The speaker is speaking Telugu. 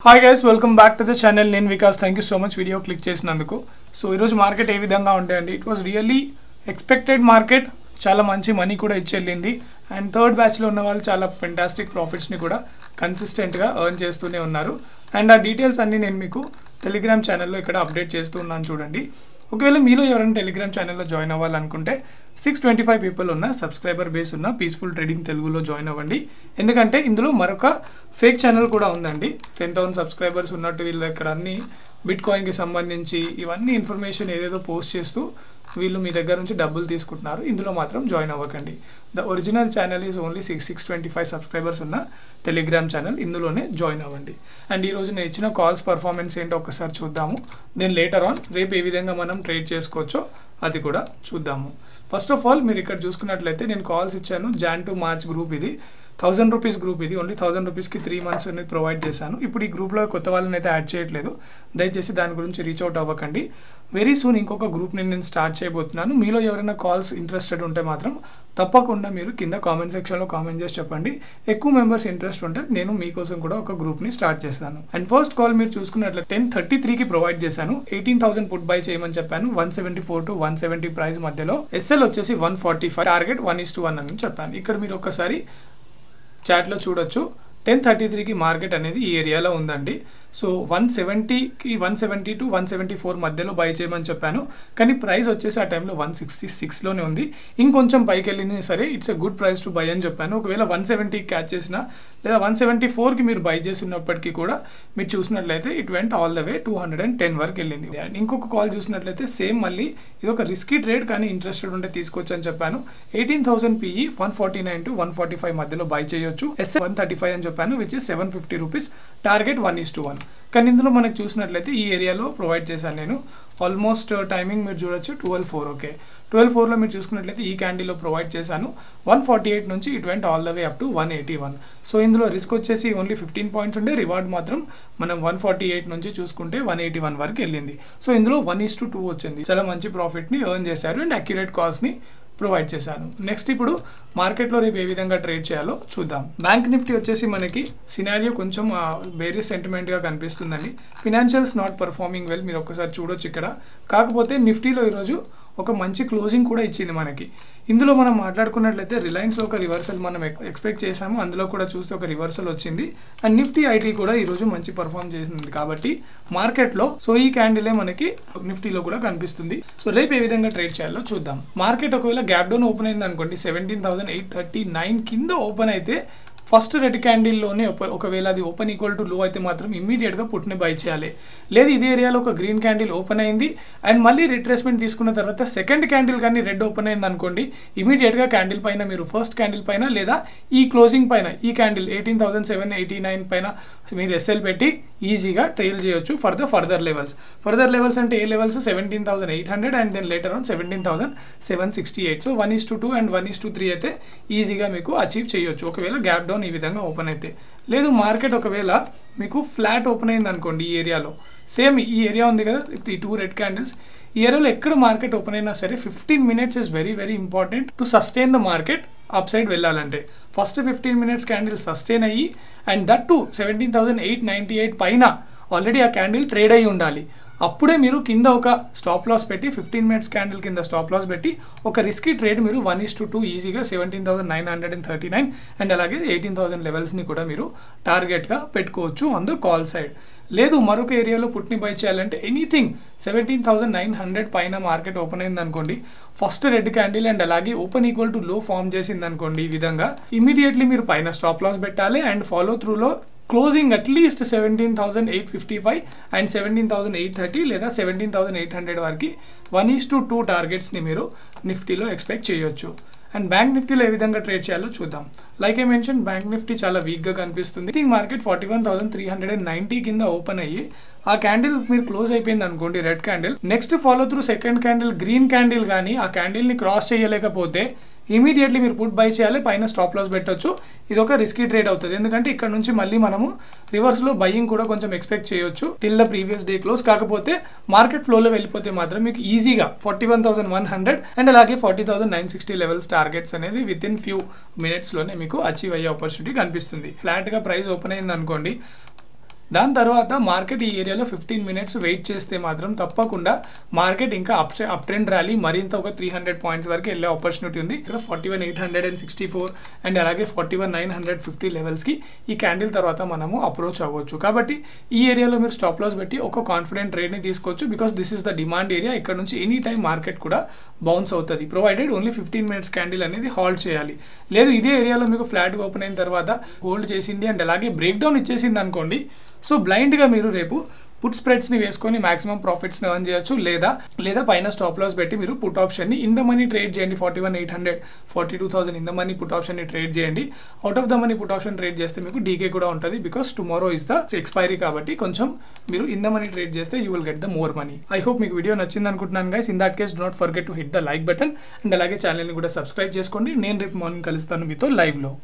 hi guys welcome back to the channel నేను Vikas thank you so much video click చేసినందుకు సో ఈరోజు మార్కెట్ ఏ విధంగా ఉంటాయండి it was really expected market చాలా మంచి మనీ కూడా ఇచ్చి వెళ్ళింది అండ్ థర్డ్ బ్యాచ్లో ఉన్న వాళ్ళు చాలా ఫెంటాస్టిక్ ప్రాఫిట్స్ని కూడా కన్సిస్టెంట్గా ఎర్న్ చేస్తూనే ఉన్నారు అండ్ ఆ డీటెయిల్స్ అన్నీ నేను మీకు టెలిగ్రామ్ ఛానల్లో ఇక్కడ అప్డేట్ చేస్తూ ఉన్నాను చూడండి ఒకవేళ మీలో ఎవరైనా టెలిగ్రామ్ ఛానల్లో జాయిన్ అవ్వాలనుకుంటే సిక్స్ ట్వంటీ ఫైవ్ పీపుల్ ఉన్న సబ్స్క్రైబర్ బేస్ ఉన్న పీస్ఫుల్ ట్రేడింగ్ తెలుగులో జాయిన్ అవ్వండి ఎందుకంటే ఇందులో మరొక ఫేక్ ఛానల్ కూడా ఉందండి టెన్ థౌసండ్ సబ్స్క్రైబర్స్ ఉన్నట్టు వీళ్ళు ఇక్కడ అన్ని బిట్ కాయిన్కి సంబంధించి ఇవన్నీ ఇన్ఫర్మేషన్ ఏదేదో పోస్ట్ చేస్తూ వీళ్ళు మీ దగ్గర నుంచి డబ్బులు తీసుకుంటున్నారు ఇందులో మాత్రం జాయిన్ అవ్వకండి the original channel is only six six twenty five subscribers ఉన్న టెలిగ్రామ్ ఛానల్ ఇందులోనే జాయిన్ అవ్వండి అండ్ ఈరోజు నేను ఇచ్చిన కాల్స్ పర్ఫార్మెన్స్ ఏంటో ఒకసారి చూద్దాము దెన్ లేటర్ ఆన్ రేపు ఏ విధంగా మనం ట్రేడ్ చేసుకోవచ్చో అది కూడా చూద్దాము ఫస్ట్ ఆఫ్ ఆల్ మీరు ఇక్కడ చూసుకున్నట్లయితే నేను కాల్స్ ఇచ్చాను జాన్ టు మార్చ్ గ్రూప్ ఇది థౌసండ్ రూపీస్ గ్రూప్ ఇది ఓన్లీ థౌసండ్ రూపీస్కి త్రీ మంత్స్ అనేది ప్రొవైడ్ చేశాను ఇప్పుడు ఈ గ్రూప్లో కొత్త వాళ్ళని అయితే యాడ్ చేయట్లేదు దయచేసి దాని గురించి రీచ్ అవుట్ అవ్వకండి వెరీ సూన్ ఇంకొక గ్రూప్ని నేను స్టార్ట్ చేయబోతున్నాను మీలో ఎవరైనా కాల్స్ ఇంట్రెస్టెడ్ ఉంటే మాత్రం తప్పకుండా మీరు కింద కామెంట్ సెక్షన్లో కామెంట్ చేసి చెప్పండి ఎక్కువ మెంబర్స్ ఇంట్రెస్ట్ ఉంటే నేను మీకోసం కూడా ఒక గ్రూప్ని స్టార్ట్ చేస్తాను అండ్ ఫస్ట్ కాల్ మీరు చూసుకున్నట్లయితే టెన్ థర్టీ త్రీకి ప్రొవైడ్ చేశాను ఎయిటీన్ థౌసండ్ పుట్ బై చేయమని చెప్పాను one seventy four to one seventy price మధ్యలో ఎస్ఎల్ వచ్చేసి one forty five target one is to one అని చెప్పాను ఇక్కడ మీరు ఒకసారి చాట్లో చూడొచ్చు టెన్ థర్టీ త్రీకి మార్కెట్ అనేది ఈ ఏరియాలో ఉందండి సో వన్ సెవెంటీకి one seventy to one seventy four మధ్యలో బై చేయమని చెప్పాను కానీ ప్రైస్ వచ్చేసి ఆ టైంలో వన్ సిక్స్టీ సిక్స్లోనే ఉంది ఇంకొంచెం పైకి వెళ్ళినా సరే it's a good price to buy అని చెప్పాను ఒకవేళ వన్ సెవెంటీ క్యాచ్ చేసినా లేదా వన్ సెవెంటీ ఫోర్కి మీరు బై చేసినప్పటికీ కూడా మీరు చూసినట్లయితే it went all the way two hundred and ten వరకు వెళ్ళింది అండ్ ఇంకొక కాల్ చూసినట్లయితే సేమ్ మళ్ళీ ఇది ఒక రిస్కీ ట్రేడ్ కానీ ఇంట్రెస్టెడ్ ఉంటే తీసుకోవచ్చు అని చెప్పాను eighteen thousand PE one forty nine to one forty five మధ్యలో బై చేయొచ్చు ఎస్ వన్ థర్టీ ఫైవ్ అని చెప్పాను which is seven fifty rupees target one is to one కానీ ఇందులో మనకు చూసినట్లయితే ఈ ఏరియాలో ప్రొవైడ్ చేశాను నేను ఆల్మోస్ట్ టైమింగ్ మీరు చూడొచ్చు ట్వెల్వ్ ఫోర్ ఓకే ట్వెల్వ్ ఫోర్లో మీరు చూసుకున్నట్లయితే ఈ క్యాండీలో ప్రొవైడ్ చేశాను వన్ ఫార్టీ ఎయిట్ నుంచి it went all the way up to one eighty one so ఇందులో రిస్క్ వచ్చేసి ఓన్లీ ఫిఫ్టీన్ పాయింట్స్ ఉండే రివార్డ్ మాత్రం మనం వన్ ఫార్టీ ఎయిట్ నుంచి చూసుకుంటే వన్ ఎయిటీ వన్ వరకు వెళ్ళింది సో ఇందులో వన్ ఈస్ టు టూ వచ్చింది చాలా మంచి ప్రాఫిట్ని ఎర్న్ చేశారు అండ్ అక్యురేట్ కాల్స్ని ప్రొవైడ్ చేశాను నెక్స్ట్ ఇప్పుడు మార్కెట్లో రేపు ఏ విధంగా ట్రేడ్ చేయాలో చూద్దాం బ్యాంక్ నిఫ్టీ వచ్చేసి మనకి సినారియో కొంచెం వేరే సెంటిమెంట్గా కనిపిస్తుందండి ఫినాన్షియల్స్ నాట్ పర్ఫార్మింగ్ వెల్ మీరు ఒకసారి చూడొచ్చు ఇక్కడ కాకపోతే నిఫ్టీలో ఈరోజు ఒక మంచి క్లోజింగ్ కూడా ఇచ్చింది మనకి ఇందులో మనం మాట్లాడుకున్నట్లయితే రిలయన్స్లో ఒక రివర్సల్ మనం ఎక్స్పెక్ట్ చేసాము అందులో కూడా చూస్తే ఒక రివర్సల్ వచ్చింది అండ్ నిఫ్టీ ఐటీ కూడా ఈరోజు మంచి పర్ఫామ్ చేసింది కాబట్టి మార్కెట్లో సో ఈ క్యాండిలే మనకి నిఫ్టీలో కూడా కనిపిస్తుంది సో రేపు ఏ విధంగా ట్రేడ్ చేయాలో చూద్దాం మార్కెట్ ఒకవేళ గ్యాప్ డౌన్ ఓపెన్ అయింది అనుకోండి seventeen thousand eight thirty nine కింద ఓపెన్ అయితే ఫస్ట్ రెడ్ క్యాండిల్లోనే ఒకవేళ అది ఓపెన్ ఈక్వల్ టు లో అయితే మాత్రం ఇమ్మీడియట్గా పుట్ని బై చేయాలి లేదు ఇదే ఏరియాలో ఒక గ్రీన్ క్యాండిల్ ఓపెన్ అయింది అండ్ మళ్ళీ రిట్రేస్మెంట్ తీసుకున్న తర్వాత సెకండ్ క్యాండిల్ కానీ రెడ్ ఓపెన్ అయింది అనుకోండి ఇమీడియట్గా క్యాండిల్ పైన మీరు ఫస్ట్ క్యాండిల్ పైన లేదా ఈ క్లోజింగ్ పైన ఈ candle eighteen thousand seven eighty nine పైన మీరు ఎస్ఎల్ పెట్టి ఈజీగా ట్రైల్ చేయొచ్చు for the further levels further levels అంటే ఏ levels seventeen thousand eight hundred and then later on seventeen thousand seven sixty eight so one is to two and one is to three అయితే ఈజీగా మీకు అచీవ్ చేయొచ్చు ఒకవేళ గ్యాప్ డౌన్ ఈ విధంగా ఓపెన్ అయితే లేదు మార్కెట్ ఒకవేళ మీకు ఫ్లాట్ ఓపెన్ అయింది అనుకోండి ఈ ఏరియాలో సేమ్ ఈ ఏరియా ఉంది కదా ఈ టూ రెడ్ క్యాండిల్స్ ఈ ఏరియాలో ఎక్కడ మార్కెట్ ఓపెన్ అయినా సరే fifteen minutes is very very important to sustain the market up side వెళ్ళాలంటే first fifteen minutes candle sustain అయ్యి and that to seventeen thousand eight ninety eight పైన ఆల్రెడీ ఆ క్యాండిల్ ట్రేడ్ అయ్యి ఉండాలి అప్పుడే మీరు కింద ఒక స్టాప్ లాస్ పెట్టి ఫిఫ్టీన్ మినిట్స్ క్యాండిల్ కింద స్టాప్ లాస్ పెట్టి ఒక రిస్కీ ట్రేడ్ మీరు వన్ ఇస్ టు టూ ఈజీగా seventeen thousand nine hundred and thirty nine and అలాగే ఎయిటీన్ థౌసండ్ లెవెల్స్ని కూడా మీరు టార్గెట్గా పెట్టుకోవచ్చు ఆన్ ద కాల్ సైడ్ లేదు మరొక ఏరియాలో పుట్ని బై చేయాలంటే anything seventeen thousand nine hundred పైన మార్కెట్ ఓపెన్ అయింది అనుకోండి ఫస్ట్ రెడ్ క్యాండిల్ అండ్ అలాగే open equal to low form చేసింది అనుకోండి ఈ విధంగా ఇమీడియట్లీ మీరు పైన స్టాప్ లాస్ పెట్టాలి అండ్ ఫాలో త్రూలో closing at least seventeen thousand eight fifty five and seventeen thousand eight thirty లేదా సెవెంటీన్ థౌసండ్ ఎయిట్ హండ్రెడ్ వరకు వన్ ఈస్ టు టూ టార్గెట్స్ని మీరు నిఫ్టీలో ఎక్స్పెక్ట్ చేయొచ్చు అండ్ బ్యాంక్ నిఫ్టీలో ఏ విధంగా ట్రేడ్ చేయాలో చూద్దాం like I mention bank Nifty చాలా వీక్గా కనిపిస్తుంది think market forty one thousand three hundred and ninety కింద ఓపెన్ అయ్యి ఆ క్యాండిల్ మీరు క్లోజ్ అయిపోయింది అనుకోండి red candle next follow through second candle green candle కానీ ఆ క్యాండిల్ని క్రాస్ చేయలేకపోతే ఇమీడియట్లీ మీరు పుట్ బై చేయాలి పైన స్టాప్ లాస్ పెట్టొచ్చు ఇది ఒక రిస్కీ ట్రేడ్ అవుతుంది ఎందుకంటే ఇక్కడ నుంచి మళ్ళీ మనము రివర్స్లో బయ్యింగ్ కూడా కొంచెం ఎక్స్పెక్ట్ చేయొచ్చు till the previous day close కాకపోతే మార్కెట్ ఫ్లోలో వెళ్ళిపోతే మాత్రం మీకు ఈజీగా forty one thousand one hundred and అలాగే forty thousand nine sixty levels targets అనేది విత్ ఇన్ ఫ్యూ మినిట్స్లోనే మీకు అచీవ్ అయ్యే ఆపర్చునిటీ కనిపిస్తుంది ఫ్లాట్గా ప్రైస్ ఓపెన్ అయింది అనుకోండి దాని తర్వాత మార్కెట్ ఈ ఏరియాలో ఫిఫ్టీన్ మినిట్స్ వెయిట్ చేస్తే మాత్రం తప్పకుండా మార్కెట్ ఇంకా అప్ అప్ ట్రెండ్ ర్యాలీ మరింత ఒక త్రీ హండ్రెడ్ పాయింట్స్ వరకు వెళ్ళే ఆపర్చునిటీ ఉంది ఇక్కడ forty one eight hundred and sixty four and అలాగే forty one nine hundred fifty లెవెల్స్కి ఈ క్యాండిల్ తర్వాత మనము అప్రోచ్ అవ్వచ్చు కాబట్టి ఈ ఏరియాలో మీరు స్టాప్ లాస్ పెట్టి ఒక కాన్ఫిడెంట్ ట్రేడ్ని తీసుకోవచ్చు because this is the demand area ఇక్కడ నుంచి ఎనీ టైం మార్కెట్ కూడా బౌన్స్ అవుతుంది provided only fifteen minutes candle అనేది హాల్ట్ చేయాలి లేదు ఇదే ఏరియాలో మీకు ఫ్లాట్ ఓపెన్ అయిన తర్వాత హోల్డ్ చేసింది అండ్ అలాగే బ్రేక్ డౌన్ ఇచ్చేసింది అనుకోండి సో బ్లైండ్గా మీరు రేపు పుట్ స్ప్రెడ్స్ని వేసుకొని మాక్సిమం ప్రాఫిట్స్ని ఎర్న్ చేయొచ్చు లేదా లేదా పైన స్టాప్ లాస్ పెట్టి మీరు పుట్ ఆప్షన్ని ఇన్ ద మనీ ట్రేడ్ చేయండి forty one eight hundred forty two thousand in the money put ఆప్షన్ని ట్రేడ్ చేయండి out of the money put option trade చేస్తే మీకు డీకే కూడా ఉంటుంది because tomorrow is the expiry కాబట్టి కొంచెం మీరు ఇన్ ద మనీ ట్రేడ్ చేస్తే you will get the more money I hope మీకు వీడియో నచ్చింది అనుకుంటున్నాను guys in that case do not forget to hit the like button and అలాగే ఛానల్ని కూడా సబ్స్క్రైబ్ చేసుకోండి నేను రేపు మార్నింగ్ కలుస్తాను మీతో లైవ్లో